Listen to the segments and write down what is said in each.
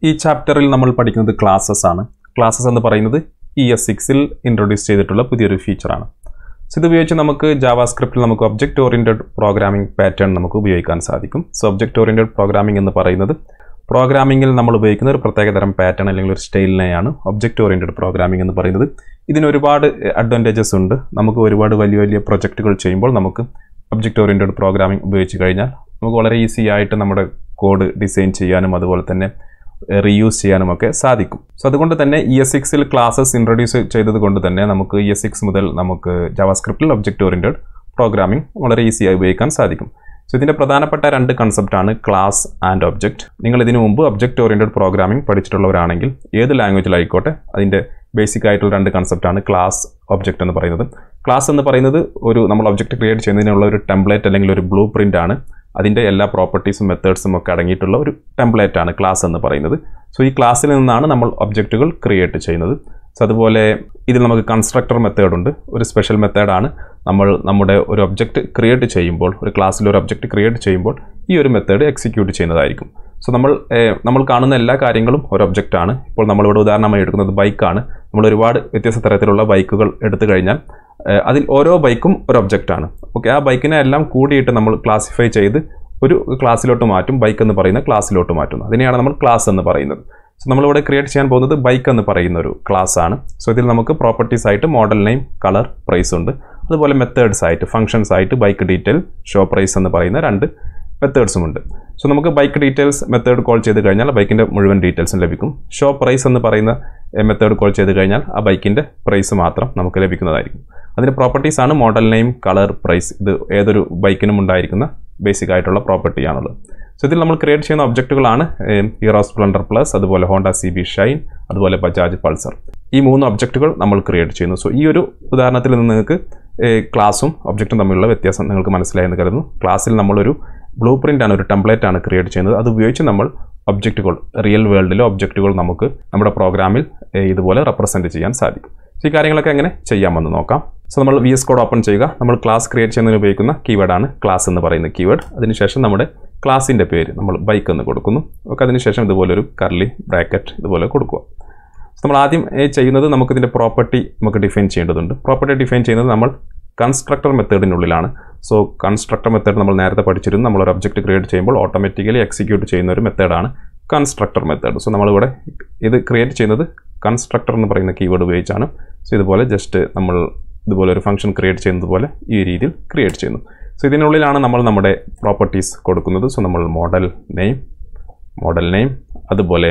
ഈ ചാപ്റ്ററിൽ നമ്മൾ പഠിക്കുന്നത് ക്ലാസ്സസ് ആണ് ക്ലാസ്സസ് എന്ന് പറയുന്നത് ഇ എസ് സിക്സിൽ ഇൻട്രൊഡ്യൂസ് ചെയ്തിട്ടുള്ള പുതിയൊരു ഫീച്ചറാണ് സോ ഇത് ഉപയോഗിച്ച് നമുക്ക് ജാവാസ്ക്രിപ്റ്റിൽ നമുക്ക് ഒബ്ജക്റ്റ് ഓറിയൻറ്റഡ് പ്രോഗ്രാമിംഗ് പാറ്റേൺ നമുക്ക് ഉപയോഗിക്കാൻ സാധിക്കും സോ ഒബ്ജക്റ്റ് ഓറിയൻറ്റഡ് പ്രോഗ്രാമിംഗ് എന്ന് പറയുന്നത് പ്രോഗ്രാമിങ്ങിൽ നമ്മൾ ഉപയോഗിക്കുന്ന ഒരു പ്രത്യേകതരം പാറ്റേൺ അല്ലെങ്കിൽ ഒരു സ്റ്റൈലിനെയാണ് ഒബ്ജക്റ്റ് ഓറിയൻറ്റഡ് പ്രോഗ്രാമിംഗ് എന്ന് പറയുന്നത് ഇതിന് ഒരുപാട് അഡ്വാൻറ്റേജസ് ഉണ്ട് നമുക്ക് ഒരുപാട് വലിയ വലിയ പ്രൊജക്റ്റുകൾ ചെയ്യുമ്പോൾ നമുക്ക് ഒബ്ജക്റ്റ് ഓറിയൻറ്റഡ് പ്രോഗ്രാമിംഗ് ഉപയോഗിച്ച് കഴിഞ്ഞാൽ നമുക്ക് വളരെ ഈസി ആയിട്ട് നമ്മുടെ കോഡ് ഡിസൈൻ ചെയ്യാനും അതുപോലെ തന്നെ റീയൂസ് ചെയ്യാനും ഒക്കെ സാധിക്കും സോ അതുകൊണ്ട് തന്നെ ഇ എസ് സിക്സിൽ ക്ലാസ്സസ് ഇൻട്രൊഡ്യൂസ് ചെയ്തത് കൊണ്ട് തന്നെ നമുക്ക് ഇ എസ് സിക്സ് മുതൽ നമുക്ക് ജാവാസ്ക്രിപ്റ്റിൽ ഒബ്ജക്റ്റ് ഓറിയൻറ്റഡ് പ്രോഗ്രാമിംഗ് വളരെ ഈസിയായി ഉപയോഗിക്കാൻ സാധിക്കും സോ ഇതിൻ്റെ പ്രധാനപ്പെട്ട രണ്ട് കൺസെപ്റ്റാണ് ക്ലാസ് ആൻഡ് ഒബ്ജക്റ്റ് നിങ്ങൾ ഇതിനു മുമ്പ് ഒബ്ജക്റ്റ് ഓറിയൻറ്റഡ് പ്രോഗ്രാമിംഗ് പഠിച്ചിട്ടുള്ളവരാണെങ്കിൽ ഏത് ലാംഗ്വേജിലായിക്കോട്ടെ അതിൻ്റെ ബേസിക് ആയിട്ടുള്ള രണ്ട് കൺസെപ്റ്റാണ് ക്ലാസ് ഒബ്ജക്റ്റ് എന്ന് പറയുന്നത് ക്ലാസ് എന്ന് പറയുന്നത് ഒരു നമ്മൾ ഒബ്ജക്റ്റ് ക്രിയേറ്റ് ചെയ്യുന്നതിനുള്ള ഒരു ടെംപ്ലേറ്റ് അല്ലെങ്കിൽ ഒരു ബ്ലൂ പ്രിൻ്റ് ആണ് അതിൻ്റെ എല്ലാ പ്രോപ്പർട്ടീസും മെത്തേഡ്സും ഒക്കെ അടങ്ങിയിട്ടുള്ള ഒരു ടെംപ്ലേറ്റ് ആണ് ക്ലാസ് എന്ന് പറയുന്നത് സോ ഈ ക്ലാസ്സിൽ നിന്നാണ് നമ്മൾ ഒബ്ജക്റ്റുകൾ ക്രിയേറ്റ് ചെയ്യുന്നത് സോ അതുപോലെ ഇതിൽ നമുക്ക് കൺസ്ട്രക്ടർ മെത്തേഡ് ഉണ്ട് ഒരു സ്പെഷ്യൽ മെത്തേഡാണ് നമ്മൾ നമ്മുടെ ഒരു ഒബ്ജക്റ്റ് ക്രിയേറ്റ് ചെയ്യുമ്പോൾ ഒരു ക്ലാസ്സിൽ ഒരു ഒബ്ജക്റ്റ് ക്രിയേറ്റ് ചെയ്യുമ്പോൾ ഈ ഒരു മെത്തേഡ് എക്സിക്യൂട്ട് ചെയ്യുന്നതായിരിക്കും സോ നമ്മൾ നമ്മൾ കാണുന്ന എല്ലാ കാര്യങ്ങളും ഒരു ഒബ്ജക്റ്റ് ആണ് ഇപ്പോൾ നമ്മളിവിടെ ഉദാഹരണമായി എടുക്കുന്നത് ബൈക്കാണ് നമ്മൾ ഒരുപാട് വ്യത്യസ്ത തരത്തിലുള്ള ബൈക്കുകൾ എടുത്തു കഴിഞ്ഞാൽ അതിൽ ഓരോ ബൈക്കും ഒരു ഒബ്ജക്റ്റാണ് ഓക്കെ ആ ബൈക്കിനെ എല്ലാം കൂടിയിട്ട് നമ്മൾ ക്ലാസിഫൈ ചെയ്ത് ഒരു ക്ലാസ്സിലോട്ട് മാറ്റും ബൈക്ക് എന്ന് പറയുന്ന ക്ലാസ്സിലോട്ട് മാറ്റുന്നു അതിനെയാണ് നമ്മൾ ക്ലാസ് എന്ന് പറയുന്നത് സോ നമ്മളിവിടെ ക്രിയേറ്റ് ചെയ്യാൻ പോകുന്നത് ബൈക്ക് എന്ന് പറയുന്ന ഒരു ക്ലാസ് ആണ് സോ ഇതിൽ നമുക്ക് പ്രോപ്പർട്ടീസ് ആയിട്ട് മോഡൽ നെയിം കളർ പ്രൈസ് ഉണ്ട് അതുപോലെ മെത്തേഡ്സ് ആയിട്ട് ഫംഗ്ഷൻസ് ആയിട്ട് ബൈക്ക് ഡീറ്റെയിൽ ഷോ പ്രൈസ് എന്ന് പറയുന്ന രണ്ട് മെത്തേഡ്സും ഉണ്ട് സോ നമുക്ക് ബൈക്ക് ഡീറ്റെയിൽസ് മെത്തേഡ് കോൾ ചെയ്ത് കഴിഞ്ഞാൽ ബൈക്കിൻ്റെ മുഴുവൻ ഡീറ്റെയിൽസും ലഭിക്കും ഷോ പ്രൈസ് എന്ന് പറയുന്ന മെത്തേഡ് കോൾ ചെയ്ത് കഴിഞ്ഞാൽ ആ ബൈക്കിൻ്റെ പ്രൈസ് മാത്രം നമുക്ക് ലഭിക്കുന്നതായിരിക്കും അതിൻ്റെ പ്രോപ്പർട്ടീസ് ആണ് മോഡൽ നെയിം കളർ പ്രൈസ് ഇത് ഏതൊരു ബൈക്കിനും ഉണ്ടായിരിക്കുന്ന ബേസിക് ആയിട്ടുള്ള പ്രോപ്പർട്ടിയാണുള്ളത് സോ ഇതിൽ നമ്മൾ ക്രിയേറ്റ് ചെയ്യുന്ന ഒബ്ജക്റ്റുകളാണ് ഹീറോ സ്പ്ലൻഡർ പ്ലസ് അതുപോലെ ഹോണ്ട സി ബി ഷൈൻ അതുപോലെ ബജാജ് പൾസർ ഈ മൂന്ന് ഒബ്ജക്റ്റുകൾ നമ്മൾ ക്രിയേറ്റ് ചെയ്യുന്നു സോ ഈ ഒരു ഉദാഹരണത്തിൽ നിന്ന് നിങ്ങൾക്ക് ക്ലാസ്സും ഒബ്ജക്റ്റും തമ്മിലുള്ള വ്യത്യാസം നിങ്ങൾക്ക് മനസ്സിലായെന്ന് കരുതുന്നു ക്ലാസ്സിൽ നമ്മളൊരു ബ്ലൂ പ്രിൻ്റ് ആണ് ഒരു ടെംപ്ലേറ്റ് ആണ് ക്രിയേറ്റ് ചെയ്യുന്നത് അത് ഉപയോഗിച്ച് നമ്മൾ ഒബ്ജക്റ്റുകൾ റിയൽ വേൾഡിലെ ഒബ്ജക്റ്റുകൾ നമുക്ക് നമ്മുടെ പ്രോഗ്രാമിൽ ഇതുപോലെ റെപ്രസെൻറ്റ് ചെയ്യാൻ സാധിക്കും ഈ കാര്യങ്ങളൊക്കെ എങ്ങനെ ചെയ്യാമെന്ന് നോക്കാം സോ നമ്മൾ വി എസ് കോഡ് ഓപ്പൺ ചെയ്യുക നമ്മൾ ക്ലാസ് ക്രിയേറ്റ് ചെയ്യുന്നതിന് ഉപയോഗിക്കുന്ന കീവേഡാണ് ക്ലാസ് എന്ന് പറയുന്ന കീവേഡ് അതിനുശേഷം നമ്മുടെ ക്ലാസിൻ്റെ പേര് നമ്മൾ ബൈക്ക് എന്ന് കൊടുക്കുന്നു ഓക്കെ അതിനുശേഷം ഇതുപോലൊരു കർലി ബ്രാക്കറ്റ് ഇതുപോലെ കൊടുക്കുക നമ്മൾ ആദ്യം ചെയ്യുന്നത് നമുക്കിതിൻ്റെ പ്രോപ്പർട്ടി നമുക്ക് ഡിഫൈൻ ചെയ്യേണ്ടതുണ്ട് പ്രോപ്പർട്ടി ഡിഫൈൻ ചെയ്യുന്നത് നമ്മൾ കൺസ്ട്രക്ടർ മെത്തേഡിനുള്ളിലാണ് സോ കൺസ്ട്രക്ടർ മെത്തേഡ് നമ്മൾ നേരത്തെ പഠിച്ചിരുന്നു നമ്മൾ ഒരു ഒബ്ജക്റ്റ് ക്രിയേറ്റ് ചെയ്യുമ്പോൾ ഓട്ടോമാറ്റിക്കലി എക്സിക്യൂട്ട് ചെയ്യുന്ന ഒരു മെത്തേഡാണ് കൺസ്ട്രക്ടർ മെത്തേഡ് സോ നമ്മളിവിടെ ഇത് ക്രിയേറ്റ് ചെയ്യുന്നത് കൺസ്ട്രക്ടർ എന്ന് പറയുന്ന കീവേഡ് ഉപയോഗിച്ചാണ് സോ ഇതുപോലെ ജസ്റ്റ് നമ്മൾ ഇതുപോലെ ഒരു ഫംഗ്ഷൻ ക്രിയേറ്റ് ചെയ്യുന്നത് പോലെ ഈ രീതിയിൽ ക്രിയേറ്റ് ചെയ്യുന്നു സോ ഇതിനുള്ളിലാണ് നമ്മൾ നമ്മുടെ പ്രോപ്പർട്ടീസ് കൊടുക്കുന്നത് സോ നമ്മൾ മോഡൽ നെയിം മോഡൽ നെയിം അതുപോലെ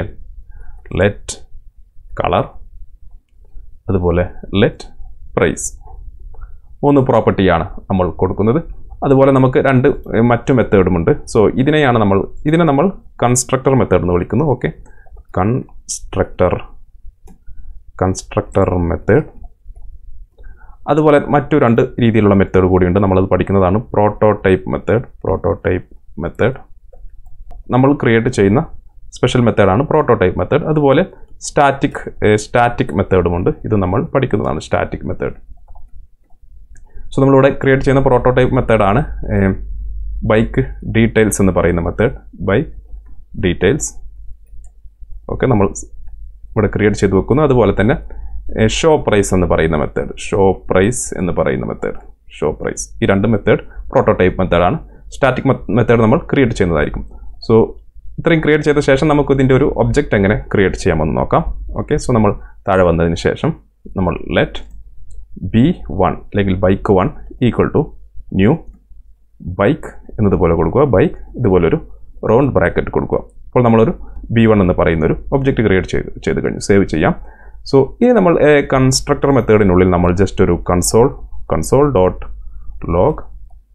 ലെറ്റ് കളർ അതുപോലെ ലെറ്റ് പ്രൈസ് മൂന്ന് പ്രോപ്പർട്ടിയാണ് നമ്മൾ കൊടുക്കുന്നത് അതുപോലെ നമുക്ക് രണ്ട് മറ്റു മെത്തേഡുമുണ്ട് സോ ഇതിനെയാണ് നമ്മൾ ഇതിനെ നമ്മൾ കൺസ്ട്രക്ടർ മെത്തേഡ് എന്ന് വിളിക്കുന്നു ഓക്കെ കൺസ്ട്രക്ടർ കൺസ്ട്രക്ടർ മെത്തേഡ് അതുപോലെ മറ്റു രണ്ട് രീതിയിലുള്ള മെത്തേഡ് കൂടിയുണ്ട് നമ്മളത് പഠിക്കുന്നതാണ് പ്രോട്ടോടൈപ്പ് മെത്തേഡ് പ്രോട്ടോടൈപ്പ് മെത്തേഡ് നമ്മൾ ക്രിയേറ്റ് ചെയ്യുന്ന സ്പെഷ്യൽ മെത്തേഡാണ് പ്രോട്ടോടൈപ്പ് മെത്തേഡ് അതുപോലെ സ്റ്റാറ്റിക് സ്റ്റാറ്റിക് മെത്തേഡുമുണ്ട് ഇത് നമ്മൾ പഠിക്കുന്നതാണ് സ്റ്റാറ്റിക് മെത്തേഡ് സോ നമ്മളിവിടെ ക്രിയേറ്റ് ചെയ്യുന്ന പ്രോട്ടോടൈപ്പ് മെത്തേഡാണ് ബൈക്ക് ഡീറ്റെയിൽസ് എന്ന് പറയുന്ന മെത്തേഡ് ബൈക്ക് ഡീറ്റെയിൽസ് ഓക്കെ നമ്മൾ ഇവിടെ ക്രിയേറ്റ് ചെയ്ത് വെക്കുന്നു അതുപോലെ തന്നെ ഷോ പ്രൈസ് എന്ന് പറയുന്ന മെത്തേഡ് ഷോ പ്രൈസ് എന്ന് പറയുന്ന മെത്തേഡ് ഷോ പ്രൈസ് ഈ രണ്ട് മെത്തേഡ് പ്രോട്ടോടൈപ്പ് മെത്തേഡാണ് സ്റ്റാറ്റിക് മെത്തേഡ് നമ്മൾ ക്രിയേറ്റ് ചെയ്യുന്നതായിരിക്കും സോ ഇത്രയും ക്രിയേറ്റ് ചെയ്ത ശേഷം നമുക്ക് ഇതിൻ്റെ ഒരു ഒബ്ജക്റ്റ് എങ്ങനെ ക്രിയേറ്റ് ചെയ്യാമെന്ന് നോക്കാം ഓക്കെ സോ നമ്മൾ താഴെ വന്നതിന് ശേഷം നമ്മൾ ലെറ്റ് ബി വൺ അല്ലെങ്കിൽ bike one equal to new bike എന്നതുപോലെ കൊടുക്കുക ബൈക്ക് ഇതുപോലൊരു റൗണ്ട് ബ്രാക്കറ്റ് കൊടുക്കുക അപ്പോൾ നമ്മളൊരു ബി വൺ എന്ന് പറയുന്ന ഒരു ഒബ്ജക്റ്റ് ക്രിയേറ്റ് ചെയ്ത് ചെയ്ത് കഴിഞ്ഞു സേവ് ചെയ്യാം സോ ഇനി നമ്മൾ കൺസ്ട്രക്ടർ മെത്തേഡിനുള്ളിൽ നമ്മൾ ജസ്റ്റ് ഒരു console console dot log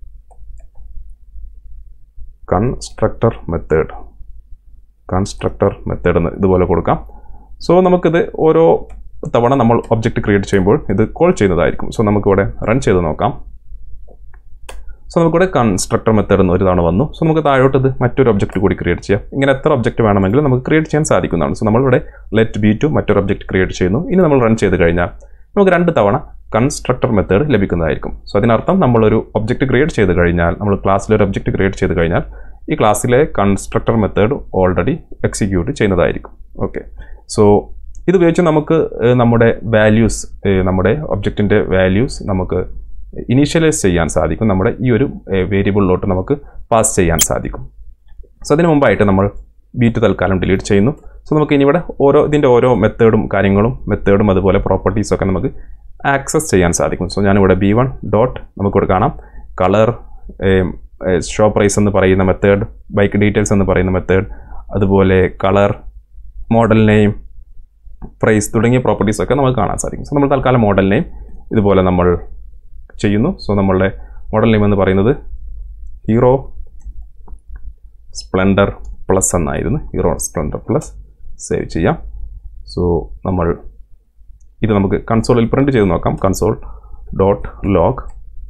constructor method constructor method എന്ന് ഇതുപോലെ കൊടുക്കാം സോ നമുക്കിത് ഓരോ തവണ നമ്മൾ ഒബ്ജക്റ്റ് ക്രിയേറ്റ് ചെയ്യുമ്പോൾ ഇത് കോൾ ചെയ്യുന്നതായിരിക്കും സോ നമുക്കിവിടെ റൺ ചെയ്ത് നോക്കാം സോ നമുക്കിവിടെ കൺസ്ട്രക്ടർ മെത്തേഡ് എന്ന് ഒരു തവണ വന്നു സോ നമുക്ക് താഴോട്ട് ഇത് മറ്റൊരു ഒബ്ജക്റ്റ് കൂടി ക്രിയേറ്റ് ചെയ്യാം ഇങ്ങനെ എത്ര ഒബ്ജക്റ്റ് വേണമെങ്കിലും നമുക്ക് ക്രിയേറ്റ് ചെയ്യാൻ സാധിക്കുന്നതാണ് സോ നമ്മളിവിടെ ലെറ്റ് ബി ടു മറ്റൊരു ഒബ്ജക്റ്റ് ക്രിയേറ്റ് ചെയ്യുന്നു ഇനി നമ്മൾ റൺ ചെയ്ത് കഴിഞ്ഞാൽ നമുക്ക് രണ്ട് തവണ കൺസ്ട്രക്ടർ മെത്തേഡ് ലഭിക്കുന്നതായിരിക്കും സോ അതിനർത്ഥം നമ്മളൊരു ഒബ്ജക്റ്റ് ക്രിയേറ്റ് ചെയ്ത് കഴിഞ്ഞാൽ നമ്മൾ ക്ലാസ്സിൽ ഒരു ഒബ്ജക്റ്റ് ക്രിയേറ്റ് ചെയ്ത് കഴിഞ്ഞാൽ ഈ ക്ലാസ്സിലെ കൺസ്ട്രക്ടർ മെത്തേഡ് ഓൾറെഡി എക്സിക്യൂട്ട് ചെയ്യുന്നതായിരിക്കും ഓക്കെ സോ ഇത് ഉപയോഗിച്ച് നമുക്ക് ഏഹ്, നമ്മുടെ വാല്യൂസ് നമ്മുടെ ഒബ്ജക്റ്റിൻ്റെ വാല്യൂസ് നമുക്ക് ഇനീഷ്യലൈസ് ചെയ്യാൻ സാധിക്കും നമ്മുടെ ഈ ഒരു വേരിയബിളിലോട്ട് നമുക്ക് പാസ് ചെയ്യാൻ സാധിക്കും സോ അതിന് മുമ്പായിട്ട് നമ്മൾ ബീറ്റ് തൽക്കാലം ഡിലീറ്റ് ചെയ്യുന്നു സോ നമുക്ക് ഇനി ഇവിടെ ഓരോ ഇതിൻ്റെ ഓരോ മെത്തേഡും കാര്യങ്ങളും മെത്തേഡും അതുപോലെ പ്രോപ്പർട്ടീസും ഒക്കെ നമുക്ക് ആക്സസ് ചെയ്യാൻ സാധിക്കും സോ ഞാനിവിടെ ബി വൺ ഡോട്ട് നമുക്കിവിടെ കാണാം കളർ ഷോ പ്രൈസ് എന്ന് പറയുന്ന മെത്തേഡ് ബൈക്ക് ഡീറ്റെയിൽസ് എന്ന് പറയുന്ന മെത്തേഡ് അതുപോലെ കളർ മോഡൽ നെയിം പ്രൈസ് തുടങ്ങിയ പ്രോപ്പർട്ടീസ് ഒക്കെ നമുക്ക് കാണാൻ സാധിക്കും സോ നമ്മൾ തൽക്കാലം മോഡൽ നെയിം ഇതുപോലെ നമ്മൾ ചെയ്യുന്നു സോ നമ്മളുടെ മോഡൽ നെയിം എന്ന് പറയുന്നത് ഹീറോ സ്പ്ലെൻഡർ പ്ലസ് എന്നായിരുന്നു ഹീറോ സ്പ്ലെൻഡർ പ്ലസ് സേവ് ചെയ്യാം സോ നമ്മൾ ഇത് നമുക്ക് കൺസോളിൽ പ്രിന്റ് ചെയ്ത് നോക്കാം console dot log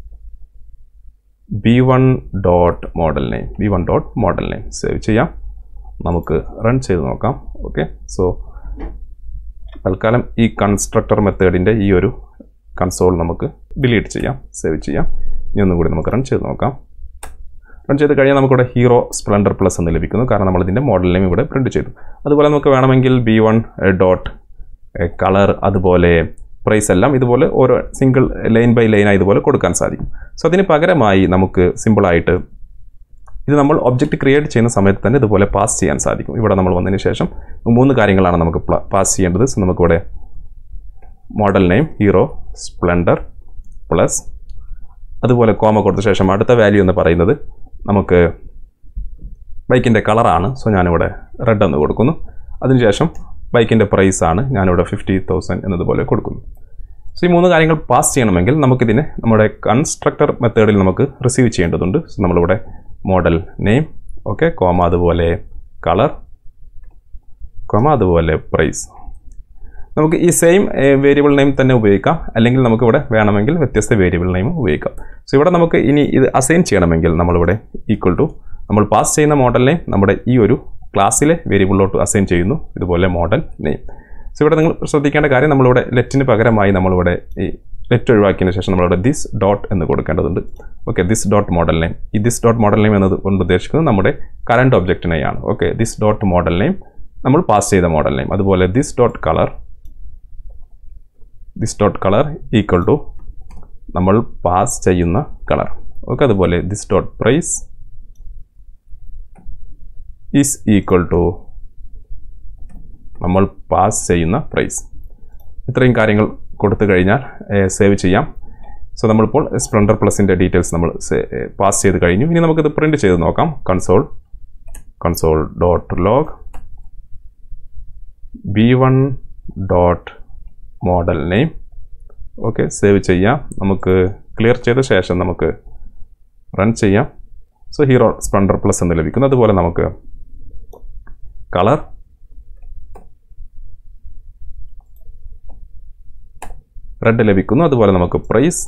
B one dot model name B one dot model name save ചെയ്യാം നമുക്ക് റൺ ചെയ്ത് നോക്കാം ഓക്കെ സോ തൽക്കാലം ഈ കൺസ്ട്രക്ടർ മെത്തേഡിൻ്റെ ഈ ഒരു കൺസോൾ നമുക്ക് ഡിലീറ്റ് ചെയ്യാം സേവ് ചെയ്യാം ഇനി ഒന്നും കൂടി നമുക്ക് റൺ ചെയ്ത് നോക്കാം റൺ ചെയ്ത് കഴിഞ്ഞാൽ നമുക്കിവിടെ ഹീറോ സ്പ്ലെൻഡർ പ്ലസ് എന്ന് ലഭിക്കുന്നു കാരണം നമ്മൾ ഇതിൻ്റെ മോഡൽ നെയിം ഇവിടെ പ്രിന്റ് ചെയ്തു അതുപോലെ നമുക്ക് വേണമെങ്കിൽ ബി വൺ ഡോട്ട് കളർ അതുപോലെ പ്രൈസ് എല്ലാം ഇതുപോലെ ഓരോ സിംഗിൾ ലൈൻ ബൈ ലൈനായി ഇതുപോലെ കൊടുക്കാൻ സാധിക്കും സോ അതിന് പകരമായി നമുക്ക് സിമ്പിളായിട്ട് ഇത് നമ്മൾ ഒബ്ജക്റ്റ് ക്രിയേറ്റ് ചെയ്യുന്ന സമയത്ത് തന്നെ ഇതുപോലെ പാസ് ചെയ്യാൻ സാധിക്കും ഇവിടെ നമ്മൾ വന്നതിന് ശേഷം മൂന്ന് കാര്യങ്ങളാണ് നമുക്ക് പാസ് ചെയ്യേണ്ടത് സോ നമുക്കിവിടെ model name Hero Splendor plus അതുപോലെ കോമ കൊടുത്ത ശേഷം അടുത്ത വാല്യൂ എന്ന് പറയുന്നത് നമുക്ക് ബൈക്കിൻ്റെ കളറാണ് സോ ഞാനിവിടെ റെഡ് എന്ന് കൊടുക്കുന്നു അതിനുശേഷം ബൈക്കിൻ്റെ പ്രൈസ് ആണ് ഞാനിവിടെ ഫിഫ്റ്റി തൗസൻഡ് എന്നതുപോലെ കൊടുക്കുന്നു സോ ഈ മൂന്ന് കാര്യങ്ങൾ പാസ് ചെയ്യണമെങ്കിൽ നമുക്കിതിനെ നമ്മുടെ കൺസ്ട്രക്ടർ മെത്തേഡിൽ നമുക്ക് റിസീവ് ചെയ്യേണ്ടതുണ്ട് സോ നമ്മളിവിടെ മോഡൽ നെയിം ഓക്കെ കോമ അതുപോലെ കളർ കോമ അതുപോലെ പ്രൈസ് നമുക്ക് ഈ സെയിം വേരിയബിൾ നെയിം തന്നെ ഉപയോഗിക്കാം അല്ലെങ്കിൽ നമുക്ക് ഇവിടെ വേണമെങ്കിൽ വ്യത്യസ്ത വേരിയബിൾ നെയിം ഉപയോഗിക്കാം സോ ഇവിടെ നമുക്ക് ഇനി ഇത് അസൈൻ ചെയ്യണമെങ്കിൽ നമ്മളിവിടെ ഈക്വൽ ടു നമ്മൾ പാസ് ചെയ്യുന്ന മോഡൽ നെയിം നമ്മുടെ ഈ ഒരു ക്ലാസ്സിലെ വേരിയബിളിലോട്ട് അസൈൻ ചെയ്യുന്നു ഇതുപോലെ മോഡൽ നെയിം സോ ഇവിടെ നിങ്ങൾ ശ്രദ്ധിക്കേണ്ട കാര്യം നമ്മളിവിടെ ലെറ്റിന് പകരമായി നമ്മളിവിടെ ഈ ലെറ്റ് ഒഴിവാക്കിയതിന് ശേഷം നമ്മളിവിടെ ദിസ് ഡോട്ട് എന്ന് കൊടുക്കേണ്ടതുണ്ട് okay this dot model name ഈ ദിസ് ഡോട്ട് മോഡൽ നെയിം എന്നത് കൊണ്ട് ഉദ്ദേശിക്കുന്നത് നമ്മുടെ കറണ്ട് ഒബ്ജക്റ്റിനെയാണ് okay this dot model name നമ്മൾ പാസ് ചെയ്ത മോഡൽ നെയിം അതുപോലെ this dot colour this dot colour equal to നമ്മൾ പാസ് ചെയ്യുന്ന കളർ ഓക്കെ അതുപോലെ this dot price is equal to നമ്മൾ പാസ് ചെയ്യുന്ന പ്രൈസ് ഇത്രയും കാര്യങ്ങൾ കൊടുത്തു കഴിഞ്ഞാൽ സേവ് ചെയ്യാം സോ നമ്മളിപ്പോൾ സ്പ്ലെൻഡർ പ്ലസിൻ്റെ ഡീറ്റെയിൽസ് നമ്മൾ പാസ് ചെയ്ത് കഴിഞ്ഞു ഇനി നമുക്കിത് പ്രിൻറ്റ് ചെയ്ത് നോക്കാം console console dot log B one dot model name okay save ചെയ്യാം നമുക്ക് ക്ലിയർ ചെയ്ത ശേഷം നമുക്ക് റൺ ചെയ്യാം സോ ഹീറോ സ്പ്ലെൻഡർ പ്ലസ് എന്ന് ലഭിക്കുന്നു അതുപോലെ നമുക്ക് കളർ റെഡ് ലഭിക്കുന്നു അതുപോലെ നമുക്ക് പ്രൈസ്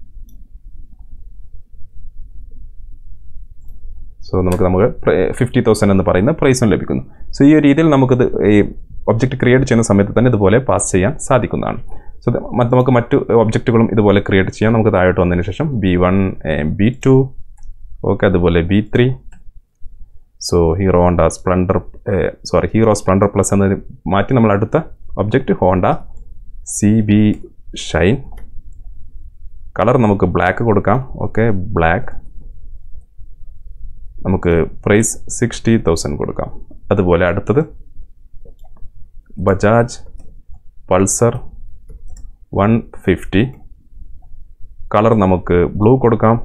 സോ നമുക്ക് നമുക്ക് ഫിഫ്റ്റി തൗസൻഡ് എന്ന് പറയുന്ന പ്രൈസും ലഭിക്കുന്നു സോ ഈ ഒരു രീതിയിൽ നമുക്കിത് ഈ ഒബ്ജക്റ്റ് ക്രിയേറ്റ് ചെയ്യുന്ന സമയത്ത് തന്നെ ഇതുപോലെ പാസ് ചെയ്യാൻ സാധിക്കുന്നതാണ് സോ നമുക്ക് മറ്റു ഒബ്ജക്റ്റുകളും ഇതുപോലെ ക്രിയേറ്റ് ചെയ്യാം നമുക്ക് താഴോട്ട് വന്നതിന് ശേഷം B one B two okay അതുപോലെ B three so Hero Honda Splendor sorry Hero Splendor plus എന്ന് മാറ്റി നമ്മൾ അടുത്ത object Honda C B Shine colour നമുക്ക് ബ്ലാക്ക് കൊടുക്കാം ഓക്കെ ബ്ലാക്ക് നമുക്ക് പ്രൈസ് സിക്സ്റ്റി തൗസൻഡ് കൊടുക്കാം അതുപോലെ അടുത്തത് Bajaj Pulsar one fifty colour നമുക്ക് ബ്ലൂ കൊടുക്കാം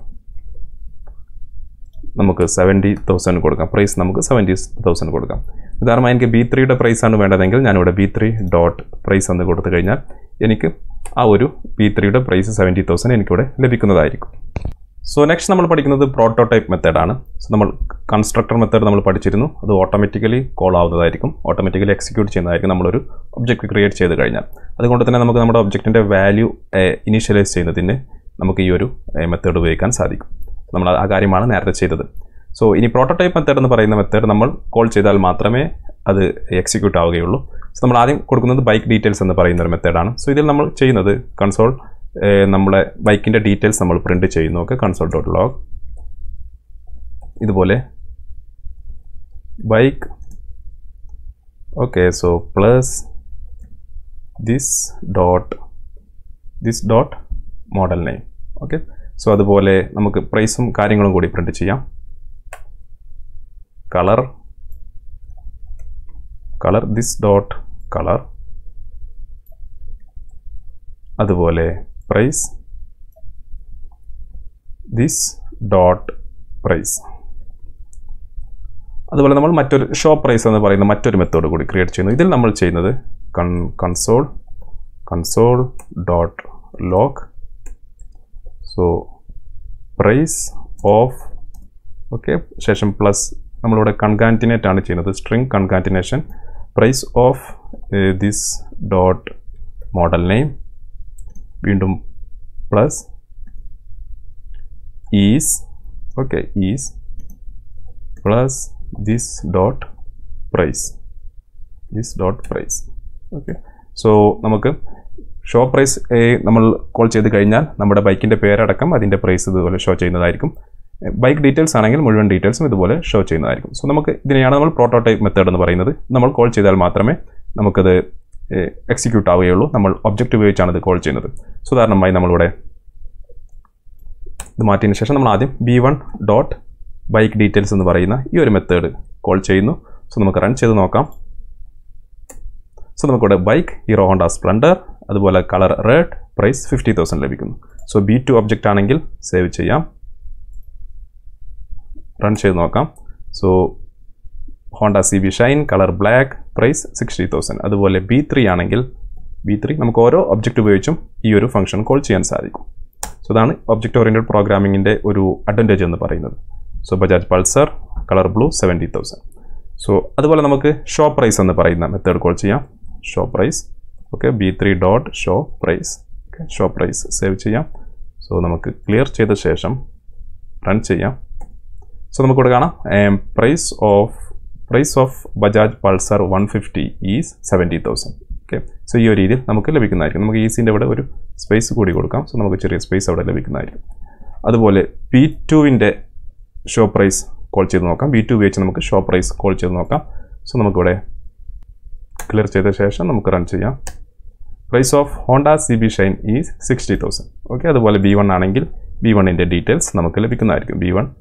നമുക്ക് സെവൻറ്റി തൗസൻഡ് കൊടുക്കാം പ്രൈസ് നമുക്ക് സെവൻറ്റി തൗസൻഡ് കൊടുക്കാം ഉദാഹരണം എനിക്ക് ബി ത്രീയുടെ പ്രൈസാണ് വേണ്ടതെങ്കിൽ ഞാനിവിടെ ബി ത്രീ ഡോട്ട് പ്രൈസ് എന്ന് കൊടുത്തു കഴിഞ്ഞാൽ എനിക്ക് ആ ഒരു ബി ത്രീയുടെ പ്രൈസ് സെവൻറ്റി തൗസൻഡ് എനിക്കിവിടെ ലഭിക്കുന്നതായിരിക്കും സോ നെക്സ്റ്റ് നമ്മൾ പഠിക്കുന്നത് പ്രോട്ടോടൈപ്പ് മെത്തേഡാണ് സോ നമ്മൾ കൺസ്ട്രക്ടർ മെത്തേഡ് നമ്മൾ പഠിച്ചിരുന്നു അത് ഓട്ടോമാറ്റിക്കലി കോൾ ആവുന്നതായിരിക്കും ഓട്ടോമാറ്റിക്കലി എക്സിക്യൂട്ട് ചെയ്യുന്നതായിരിക്കും നമ്മളൊരു ഒബ്ജക്റ്റ് ക്രിയേറ്റ് ചെയ്ത് കഴിഞ്ഞാൽ അതുകൊണ്ട് തന്നെ നമുക്ക് നമ്മുടെ ഒബ്ജക്റ്റിൻ്റെ വാല്യൂ ഇനീഷ്യലൈസ് ചെയ്യുന്നതിന് നമുക്ക് ഈ ഒരു മെത്തേഡ് ഉപയോഗിക്കാൻ സാധിക്കും നമ്മൾ ആ കാര്യമാണ് നേരത്തെ ചെയ്തത് സോ ഇനി പ്രോട്ടോടൈപ്പ് മെത്തേഡ് എന്ന് പറയുന്ന മെത്തേഡ് നമ്മൾ കോൾ ചെയ്താൽ മാത്രമേ അത് എക്സിക്യൂട്ട് ആവുകയുള്ളൂ സോ നമ്മൾ ആദ്യം കൊടുക്കുന്നത് ബൈക്ക് ഡീറ്റെയിൽസ് എന്ന് പറയുന്ന ഒരു മെത്തേഡാണ് സോ ഇതിൽ നമ്മൾ ചെയ്യുന്നത് കൺസോൾ നമ്മളെ ബൈക്കിൻ്റെ ഡീറ്റെയിൽസ് നമ്മൾ പ്രിന്റ് ചെയ്യുന്നു ഓക്കെ കൺസോൾ ഡോട്ട് ലോഗ് ഇതുപോലെ bike okay so plus this dot this dot model name okay so അതുപോലെ നമുക്ക് പ്രൈസും കാര്യങ്ങളും കൂടി പ്രിന്റ് ചെയ്യാം colour colour this dot colour അതുപോലെ പ്രൈസ് ദിസ് ഡോട്ട് പ്രൈസ് അതുപോലെ നമ്മൾ മറ്റൊരു ഷോ പ്രൈസ് എന്ന് പറയുന്ന മറ്റൊരു മെത്തേഡ് കൂടി ക്രിയേറ്റ് ചെയ്യുന്നു ഇതിൽ നമ്മൾ ചെയ്യുന്നത് കൺ console console dot log so price of okay ശേഷം പ്ലസ് നമ്മളിവിടെ കൺകാൻറ്റിനേറ്റ് ആണ് ചെയ്യുന്നത് string concatenation price of this dot model name വീണ്ടും plus is okay is plus this dot price this dot price okay so നമുക്ക് show price നമ്മൾ call ചെയ്ത് കഴിഞ്ഞാൽ നമ്മുടെ ബൈക്കിൻ്റെ പേരടക്കം അതിൻ്റെ പ്രൈസ് ഇതുപോലെ ഷോ ചെയ്യുന്നതായിരിക്കും ബൈക്ക് ഡീറ്റെയിൽസ് ആണെങ്കിൽ മുഴുവൻ ഡീറ്റെയിൽസും ഇതുപോലെ ഷോ ചെയ്യുന്നതായിരിക്കും സോ നമുക്ക് ഇതിനെയാണ് നമ്മൾ പ്രോട്ടോടൈപ്പ് മെത്തേഡ് എന്ന് പറയുന്നത് നമ്മൾ കോൾ ചെയ്താൽ മാത്രമേ നമുക്കത് എക്സിക്യൂട്ട് ആവുകയുള്ളൂ നമ്മൾ ഒബ്ജക്റ്റ് ഉപയോഗിച്ചാണ് ഇത് കോൾ ചെയ്യുന്നത് സോ ഉദാഹരണമായി നമ്മളിവിടെ ഇത് മാറ്റിയതിന് ശേഷം നമ്മൾ ആദ്യം B one dot bike details എന്ന് പറയുന്ന ഈ ഒരു മെത്തേഡ് കോൾ ചെയ്യുന്നു സോ നമുക്ക് റൺ ചെയ്ത് നോക്കാം സോ നമുക്കിവിടെ ബൈക്ക് ഹീറോ ഹോണ്ട സ്പ്ലെൻഡർ അതുപോലെ colour red price fifty thousand ലഭിക്കുന്നു സോ ബി ടു ഒബ്ജക്റ്റ് ആണെങ്കിൽ സേവ് ചെയ്യാം റൺ ചെയ്ത് നോക്കാം so Honda C B Shine colour black price sixty thousand അതുപോലെ ബി ത്രീ ആണെങ്കിൽ ബി ത്രീ നമുക്ക് ഓരോ ഒബ്ജക്റ്റ് ഉപയോഗിച്ചും ഈ ഒരു ഫംഗ്ഷൻ കോൾ ചെയ്യാൻ സാധിക്കും സോ അതാണ് ഒബ്ജക്റ്റ് ഓറിയൻറ്റഡ് പ്രോഗ്രാമിങ്ങിൻ്റെ ഒരു അഡ്വാൻറ്റേജ് എന്ന് പറയുന്നത് so Bajaj Pulsar colour blue seventy thousand so അതുപോലെ നമുക്ക് ഷോ പ്രൈസ് എന്ന് പറയുന്ന മെത്തേഡ് കോൾ ചെയ്യാം show price okay B three dot show price okay show price save ചെയ്യാം സോ നമുക്ക് ക്ലിയർ ചെയ്ത ശേഷം റൺ ചെയ്യാം സോ നമുക്കിവിടെ കാണാം price of price of Bajaj Pulsar one fifty is seventy thousand okay so ഈ ഒരു രീതിയിൽ നമുക്ക് ലഭിക്കുന്നതായിരിക്കും നമുക്ക് ഈസിൻ്റെ ഇവിടെ ഒരു സ്പേസ് കൂടി കൊടുക്കാം സോ നമുക്ക് ചെറിയ സ്പേസ് അവിടെ ലഭിക്കുന്നതായിരിക്കും അതുപോലെ പി ടുവിൻ്റെ ഷോ പ്രൈസ് കോൾ ചെയ്ത് നോക്കാം ബി ടു ഉപയോഗിച്ച് നമുക്ക് ഷോ പ്രൈസ് കോൾ ചെയ്ത് നോക്കാം സോ നമുക്കിവിടെ ക്ലിയർ ചെയ്ത ശേഷം നമുക്ക് റൺ ചെയ്യാം price of Honda C B Shine is sixty thousand okay അതുപോലെ ബി വൺ ആണെങ്കിൽ ബി വണ്ണിൻ്റെ ഡീറ്റെയിൽസ് നമുക്ക് ലഭിക്കുന്നതായിരിക്കും B one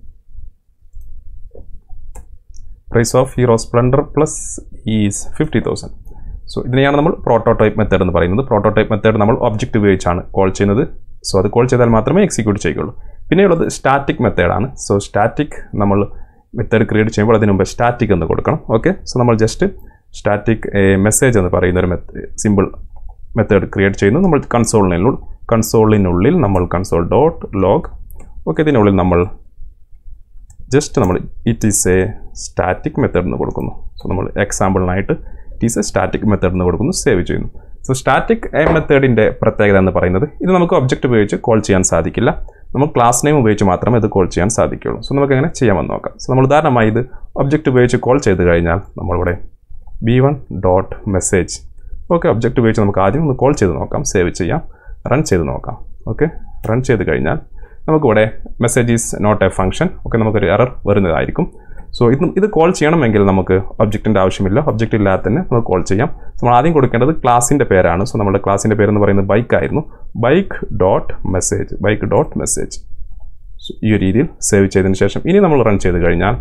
price of Hero Splendor plus is fifty thousand so ഇതിനെയാണ് നമ്മൾ പ്രോട്ടോടൈപ്പ് മെത്തേഡ് എന്ന് പറയുന്നത് പ്രോട്ടോടൈപ്പ് മെത്തേഡ് നമ്മൾ ഒബ്ജക്റ്റ് ഉപയോഗിച്ചാണ് കോൾ ചെയ്യുന്നത് സോ അത് കോൾ ചെയ്താൽ മാത്രമേ എക്സിക്യൂട്ട് ചെയ്യുള്ളൂ പിന്നെയുള്ളത് സ്റ്റാറ്റിക് മെത്തേഡാണ് സോ സ്റ്റാറ്റിക് നമ്മൾ മെത്തേഡ് ക്രിയേറ്റ് ചെയ്യുമ്പോൾ അതിന് മുമ്പ് സ്റ്റാറ്റിക് എന്ന് കൊടുക്കണം ഓക്കെ സോ നമ്മൾ ജസ്റ്റ് സ്റ്റാറ്റിക് മെസ്സേജ് എന്ന് പറയുന്ന ഒരു സിമ്പിൾ മെത്തേഡ് ക്രിയേറ്റ് ചെയ്യുന്നു നമ്മൾ കൺസോളിനുള്ളിൽ കൺസോളിനുള്ളിൽ നമ്മൾ കൺസോൾ ഡോട്ട് ലോഗ് ഓക്കെ ഇതിനുള്ളിൽ നമ്മൾ ജസ്റ്റ് നമ്മൾ it is a static method എന്ന് കൊടുക്കുന്നു സോ നമ്മൾ എക്സാമ്പിളിനായിട്ട് it is a static method എന്ന് കൊടുക്കുന്നു സേവ് ചെയ്യുന്നു സോ സ്റ്റാറ്റിക് മെത്തേഡിൻ്റെ പ്രത്യേകത എന്ന് പറയുന്നത് ഇത് നമുക്ക് ഒബ്ജക്റ്റ് ഉപയോഗിച്ച് കോൾ ചെയ്യാൻ സാധിക്കില്ല നമ്മൾ ക്ലാസ് നെയിം ഉപയോഗിച്ച് മാത്രമേ ഇത് കോൾ ചെയ്യാൻ സാധിക്കുകയുള്ളൂ സോ നമുക്ക് എങ്ങനെ ചെയ്യാമെന്ന് നോക്കാം സോ നമ്മൾ ഉദാഹരണമായി ഇത് ഒബ്ജക്റ്റ് ഉപയോഗിച്ച് കോൾ ചെയ്ത് കഴിഞ്ഞാൽ നമ്മളിവിടെ B one dot message okay object ഉപയോഗിച്ച് നമുക്ക് ആദ്യം ഒന്ന് കോൾ ചെയ്ത് നോക്കാം സേവ് ചെയ്യാം റൺ ചെയ്ത് നോക്കാം ഓക്കെ റൺ ചെയ്ത് കഴിഞ്ഞാൽ നമുക്കിവിടെ message is not a function okay നമുക്കൊരു എറർ വരുന്നതായിരിക്കും സോ ഇത് ഇത് കോൾ ചെയ്യണമെങ്കിൽ നമുക്ക് ഒബ്ജക്റ്റിൻ്റെ ആവശ്യമില്ല ഒബ്ജക്റ്റ് ഇല്ലാതെ തന്നെ നമുക്ക് കോൾ ചെയ്യാം നമ്മൾ ആദ്യം കൊടുക്കേണ്ടത് ക്ലാസിൻ്റെ പേരാണ് സോ നമ്മുടെ ക്ലാസിൻ്റെ പേര് എന്ന് പറയുന്നത് ബൈക്ക് ആയിരുന്നു bike dot message bike dot message ഈ ഒരു രീതിയിൽ സേവ് ചെയ്തതിന് ശേഷം ഇനി നമ്മൾ റൺ ചെയ്ത് കഴിഞ്ഞാൽ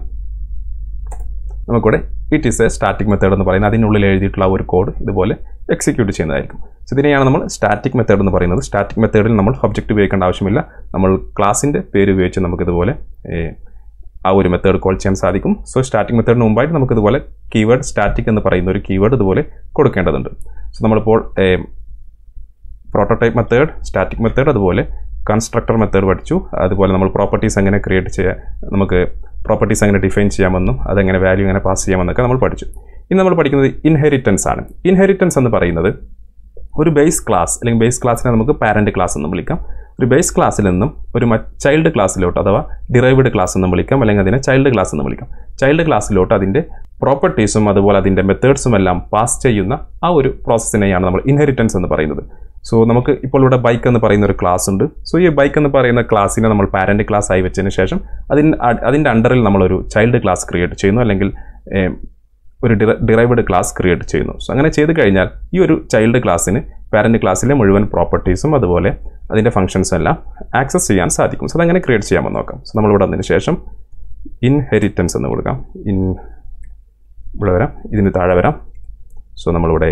നമുക്കിവിടെ it is a static method എന്ന് പറയുന്നത് അതിനുള്ളിൽ എഴുതിയിട്ടുള്ള ഒരു കോഡ് ഇതുപോലെ എക്സിക്യൂട്ട് ചെയ്യുന്നതായിരിക്കും സോ ഇതിനെയാണ് നമ്മൾ സ്റ്റാറ്റിക് മെത്തേഡ് എന്ന് പറയുന്നത് സ്റ്റാറ്റിക് മെത്തേഡിൽ നമ്മൾ ഒബ്ജക്റ്റ് ഉപയോഗിക്കേണ്ട ആവശ്യമില്ല നമ്മൾ ക്ലാസിൻ്റെ പേര് ഉപയോഗിച്ച് നമുക്കിതുപോലെ ആ ഒരു മെത്തേഡ് കോൾ ചെയ്യാൻ സാധിക്കും സോ സ്റ്റാറ്റിക് മെത്തേഡിന് മുമ്പായിട്ട് നമുക്കിതുപോലെ കീവേഡ് സ്റ്റാറ്റിക് എന്ന് പറയുന്ന ഒരു കീവേഡ് ഇതുപോലെ കൊടുക്കേണ്ടതുണ്ട് സോ നമ്മളിപ്പോൾ പ്രോട്ടോടൈപ്പ് മെത്തേഡ് സ്റ്റാറ്റിക് മെത്തേഡ് അതുപോലെ കൺസ്ട്രക്ടർ മെത്തേഡ് പഠിച്ചു അതുപോലെ നമ്മൾ പ്രോപ്പർട്ടീസ് എങ്ങനെ ക്രിയേറ്റ് ചെയ്യാൻ നമുക്ക് പ്രോപ്പർട്ടീസ് എങ്ങനെ ഡിഫൈൻ ചെയ്യാമെന്നും അതെങ്ങനെ വാല്യൂ എങ്ങനെ പാസ് ചെയ്യാമെന്നൊക്കെ നമ്മൾ പഠിച്ചു ഇന്ന് നമ്മൾ പഠിക്കുന്നത് ഇൻഹെറിറ്റൻസ് ആണ് ഇൻഹെറിറ്റൻസ് എന്ന് പറയുന്നത് ഒരു ബേസ് ക്ലാസ് അല്ലെങ്കിൽ ബേസ് ക്ലാസ്സിനെ നമുക്ക് പാരന്റ് ക്ലാസ് എന്ന് വിളിക്കാം ഒരു ബേസ് ക്ലാസ്സിൽ നിന്നും ഒരു ചൈൽഡ് ക്ലാസ്സിലോട്ട് അഥവാ ഡിറൈവ്ഡ് ക്ലാസ് എന്ന് വിളിക്കാം അല്ലെങ്കിൽ അതിനെ ചൈൽഡ് ക്ലാസ് എന്ന് വിളിക്കാം ചൈൽഡ് ക്ലാസ്സിലോട്ട് അതിൻ്റെ പ്രോപ്പർട്ടീസും അതുപോലെ അതിൻ്റെ മെത്തേഡ്സും എല്ലാം പാസ് ചെയ്യുന്ന ആ ഒരു പ്രോസസ്സിനെയാണ് നമ്മൾ ഇൻഹെറിറ്റൻസ് എന്ന് പറയുന്നത് സോ നമുക്ക് ഇപ്പോൾ ഇവിടെ ബൈക്ക് എന്ന് പറയുന്ന ഒരു ക്ലാസ് ഉണ്ട് സോ ഈ ബൈക്ക് എന്ന് പറയുന്ന ക്ലാസ്സിനെ നമ്മൾ പാരന്റ് ക്ലാസ് ആയി വെച്ചതിന് ശേഷം അതിന് അതിൻ്റെ അണ്ടറിൽ നമ്മളൊരു ചൈൽഡ് ക്ലാസ് ക്രിയേറ്റ് ചെയ്യുന്നു അല്ലെങ്കിൽ ഏം, ഒരു ഡിറൈവ്ഡ് ക്ലാസ് ക്രിയേറ്റ് ചെയ്യുന്നു സോ അങ്ങനെ ചെയ്ത് കഴിഞ്ഞാൽ ഈ ഒരു ചൈൽഡ് ക്ലാസ്സിന് പാരൻറ്റ് ക്ലാസ്സിലെ മുഴുവൻ പ്രോപ്പർട്ടീസും അതുപോലെ അതിൻ്റെ ഫംഗ്ഷൻസും എല്ലാം ആക്സസ് ചെയ്യാൻ സാധിക്കും സോ അതെങ്ങനെ ക്രിയേറ്റ് ചെയ്യാമെന്ന് നോക്കാം സോ നമ്മളിവിടെ വന്നതിന് ശേഷം ഇൻഹെറിറ്റൻസ് എന്ന് കൊടുക്കാം ഇൻ ഇവിടെ വരാം ഇതിന് താഴെ വരാം സോ നമ്മളിവിടെ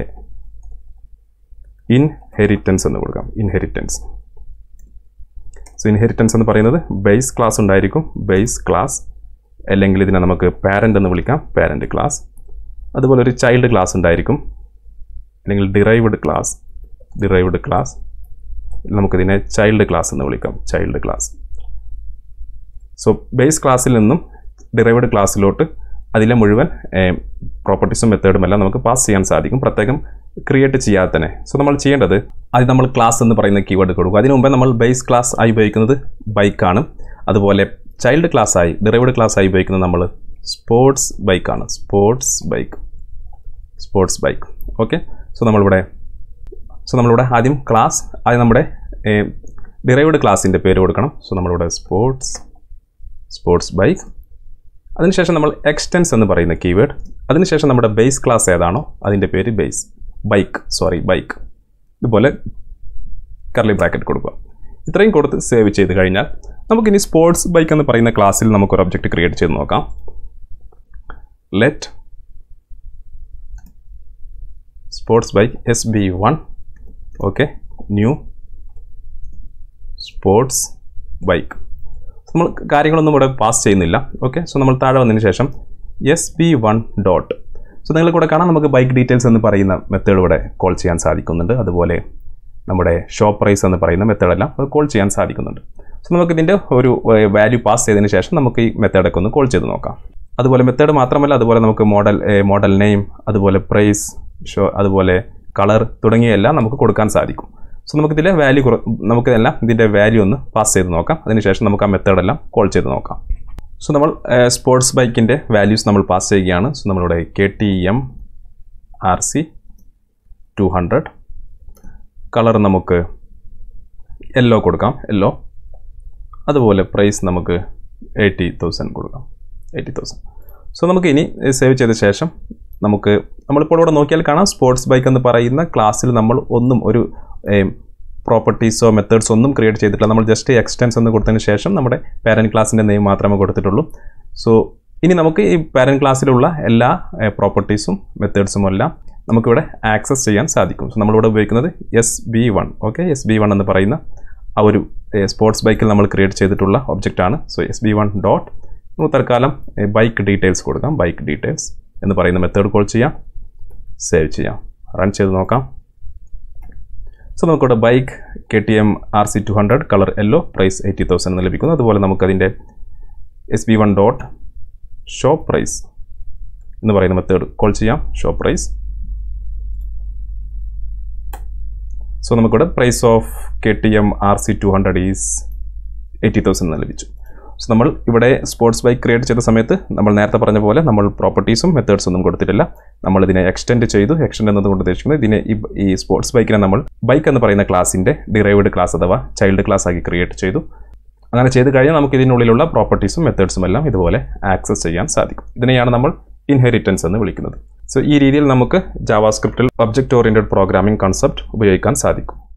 ഇൻഹെറിറ്റൻസ് എന്ന് കൊടുക്കാം ഇൻഹെറിറ്റൻസ് സോ ഇൻഹെറിറ്റൻസ് എന്ന് പറയുന്നത് ബേസ് ക്ലാസ് ഉണ്ടായിരിക്കും ബേസ് ക്ലാസ് അല്ലെങ്കിൽ ഇതിനെ നമുക്ക് പാരൻ്റ് എന്ന് വിളിക്കാം പാരൻ്റ് ക്ലാസ് അതുപോലെ ഒരു ചൈൽഡ് ക്ലാസ് ഉണ്ടായിരിക്കും അല്ലെങ്കിൽ ഡിറൈവ്ഡ് ക്ലാസ് ഡിറൈവ്ഡ് ക്ലാസ് നമുക്കിതിനെ ചൈൽഡ് ക്ലാസ് എന്ന് വിളിക്കാം ചൈൽഡ് ക്ലാസ് സോ ബേസ് ക്ലാസ്സിൽ നിന്നും ഡിറൈവ്ഡ് ക്ലാസ്സിലോട്ട് അതിലെ മുഴുവൻ പ്രോപ്പർട്ടീസും മെത്തേഡും എല്ലാം നമുക്ക് പാസ് ചെയ്യാൻ സാധിക്കും പ്രത്യേകം ക്രിയേറ്റ് ചെയ്യാതെ തന്നെ സോ നമ്മൾ ചെയ്യേണ്ടത് ആദ്യം നമ്മൾ ക്ലാസ് എന്ന് പറയുന്ന കീവേഡ് കൊടുക്കും അതിനു മുമ്പേ നമ്മൾ ബേസ് ക്ലാസ് ആയി ഉപയോഗിക്കുന്നത് ബൈക്കാണ് അതുപോലെ ചൈൽഡ് ക്ലാസ് ആയി ഡിറൈവ്ഡ് ക്ലാസ് ആയി ഉപയോഗിക്കുന്നത് നമ്മൾ സ്പോർട്സ് ബൈക്കാണ് sports bike sports bike okay so നമ്മളിവിടെ സോ നമ്മളിവിടെ ആദ്യം ക്ലാസ് ആദ്യം നമ്മുടെ ഡിറൈവ്ഡ് ക്ലാസ്സിൻ്റെ പേര് കൊടുക്കണം സോ നമ്മളിവിടെ സ്പോർട്സ് സ്പോർട്സ് ബൈക്ക് അതിനുശേഷം നമ്മൾ എക്സ്റ്റൻസ് എന്ന് പറയുന്ന കീവേഡ് അതിനുശേഷം നമ്മുടെ ബേസ് ക്ലാസ് ഏതാണോ അതിൻ്റെ പേര് ബേസ് ബൈക്ക് സോറി ബൈക്ക് ഇതുപോലെ കർലി ബ്രാക്കറ്റ് കൊടുക്കുക ഇത്രയും കൊടുത്ത് സേവ് ചെയ്ത് കഴിഞ്ഞാൽ നമുക്കിനി സ്പോർട്സ് ബൈക്ക് എന്ന് പറയുന്ന ക്ലാസ്സിൽ നമുക്കൊരു ഒബ്ജക്റ്റ് ക്രിയേറ്റ് ചെയ്ത് നോക്കാം let sports bike S B one okay new sports bike നമ്മൾ കാര്യങ്ങളൊന്നും ഇവിടെ പാസ് ചെയ്യുന്നില്ല ഓക്കെ സോ നമ്മൾ താഴെ വന്നതിന് ശേഷം S B one dot so നിങ്ങൾ കൂടെ കാണാം നമുക്ക് ബൈക്ക് ഡീറ്റെയിൽസ് എന്ന് പറയുന്ന മെത്തേഡ് ഇവിടെ കോൾ ചെയ്യാൻ സാധിക്കുന്നുണ്ട് അതുപോലെ നമ്മുടെ ഷോപ്പ് പ്രൈസ് എന്ന് പറയുന്ന മെത്തേഡെല്ലാം കോൾ ചെയ്യാൻ സാധിക്കുന്നുണ്ട് സോ നമുക്ക് ഇതിൻ്റെ ഒരു വാല്യൂ പാസ് ചെയ്തതിന് ശേഷം നമുക്ക് ഈ മെത്തേഡൊക്കെ ഒന്ന് കോൾ ചെയ്ത് നോക്കാം അതുപോലെ മെത്തേഡ് മാത്രമല്ല അതുപോലെ നമുക്ക് മോഡൽ മോഡൽ നെയിം അതുപോലെ പ്രൈസ് ഷോ അതുപോലെ കളർ തുടങ്ങിയെല്ലാം നമുക്ക് കൊടുക്കാൻ സാധിക്കും സോ നമുക്കിതിലെ വാല്യൂ കുറ നമുക്കിതെല്ലാം ഇതിൻ്റെ വാല്യൂ ഒന്ന് പാസ് ചെയ്ത് നോക്കാം അതിനുശേഷം നമുക്ക് ആ മെത്തേഡെല്ലാം കോൾ ചെയ്ത് നോക്കാം സോ നമ്മൾ സ്പോർട്സ് ബൈക്കിൻ്റെ വാല്യൂസ് നമ്മൾ പാസ് ചെയ്യുകയാണ് സോ നമ്മളിവിടെ K T M R C two hundred colour നമുക്ക് യെല്ലോ കൊടുക്കാം യെല്ലോ അതുപോലെ പ്രൈസ് നമുക്ക് എയ്റ്റി തൗസൻഡ് കൊടുക്കാം എയ്റ്റി തൗസൻഡ് സോ നമുക്ക് ഇനി സേവ് ചെയ്ത ശേഷം നമുക്ക് നമ്മളിപ്പോൾ ഇവിടെ നോക്കിയാൽ കാണാം സ്പോർട്സ് ബൈക്ക് എന്ന് പറയുന്ന ക്ലാസ്സിൽ നമ്മൾ ഒന്നും ഒരു പ്രോപ്പർട്ടീസോ മെത്തേഡ്സോ ഒന്നും ക്രിയേറ്റ് ചെയ്തിട്ടില്ല നമ്മൾ ജസ്റ്റ് എക്സ്റ്റൻസ് എന്ന് കൊടുത്തതിന് ശേഷം നമ്മുടെ പാരൻറ്റ് ക്ലാസ്സിൻ്റെ നെയിം മാത്രമേ കൊടുത്തിട്ടുള്ളൂ സോ ഇനി നമുക്ക് ഈ പാരൻറ്റ് ക്ലാസ്സിലുള്ള എല്ലാ പ്രോപ്പർട്ടീസും മെത്തേഡ്സും എല്ലാം നമുക്കിവിടെ ആക്സസ് ചെയ്യാൻ സാധിക്കും സോ നമ്മളിവിടെ ഉപയോഗിക്കുന്നത് S B one okay S B one എന്ന് പറയുന്ന ആ ഒരു സ്പോർട്സ് ബൈക്കിൽ നമ്മൾ ക്രിയേറ്റ് ചെയ്തിട്ടുള്ള ഒബ്ജക്റ്റാണ് so S B one dot നമുക്ക് തൽക്കാലം ബൈക്ക് ഡീറ്റെയിൽസ് കൊടുക്കാം ബൈക്ക് ഡീറ്റെയിൽസ് എന്ന് പറയുന്ന മെത്തേഡ് കോൾ ചെയ്യാം സേവ് ചെയ്യാം റൺ ചെയ്ത് നോക്കാം സോ നമുക്കിവിടെ bike K T M R C two hundred colour yellow price eighty thousand എന്ന് ലഭിക്കുന്നു അതുപോലെ നമുക്കതിൻ്റെ S B one dot show price എന്ന് പറയുന്ന മെത്തേഡ് കോൾ ചെയ്യാം ഷോ പ്രൈസ് സോ നമുക്കിവിടെ price of K T M R C two hundred is eighty thousand എന്ന് ലഭിച്ചു സോ നമ്മൾ ഇവിടെ സ്പോർട്സ് ബൈക്ക് ക്രിയേറ്റ് ചെയ്ത സമയത്ത് നമ്മൾ നേരത്തെ പറഞ്ഞ പോലെ നമ്മൾ പ്രോപ്പർട്ടീസും മെത്തേഡ്സും ഒന്നും കൊടുത്തിട്ടില്ല നമ്മൾ ഇതിനെ എക്സ്റ്റെൻഡ് ചെയ്തു എക്സ്റ്റെൻഡ് എന്നതുകൊണ്ട് ഉദ്ദേശിക്കുന്നത് ഇതിനെ ഈ ഈ സ്പോർട്സ് ബൈക്കിനെ നമ്മൾ ബൈക്ക് എന്ന് പറയുന്ന ക്ലാസിൻ്റെ ഡിറൈവ്ഡ് ക്ലാസ് അഥവാ ചൈൽഡ് ക്ലാസ് ആക്കി ക്രിയേറ്റ് ചെയ്തു അങ്ങനെ ചെയ്ത് കഴിഞ്ഞാൽ നമുക്ക് ഇതിനുള്ളിലുള്ള പ്രോപ്പർട്ടീസും മെത്തേഡ്സും എല്ലാം ഇതുപോലെ ആക്സസ് ചെയ്യാൻ സാധിക്കും ഇതിനെയാണ് നമ്മൾ ഇൻഹെറിറ്റൻസ് എന്ന് വിളിക്കുന്നത് സോ ഈ രീതിയിൽ നമുക്ക് ജാവാസ്ക്രിപ്റ്റിൽ ഒബ്ജക്റ്റ് ഓറിയൻറ്റഡ് പ്രോഗ്രാമിംഗ് കൺസെപ്റ്റ് ഉപയോഗിക്കാൻ സാധിക്കും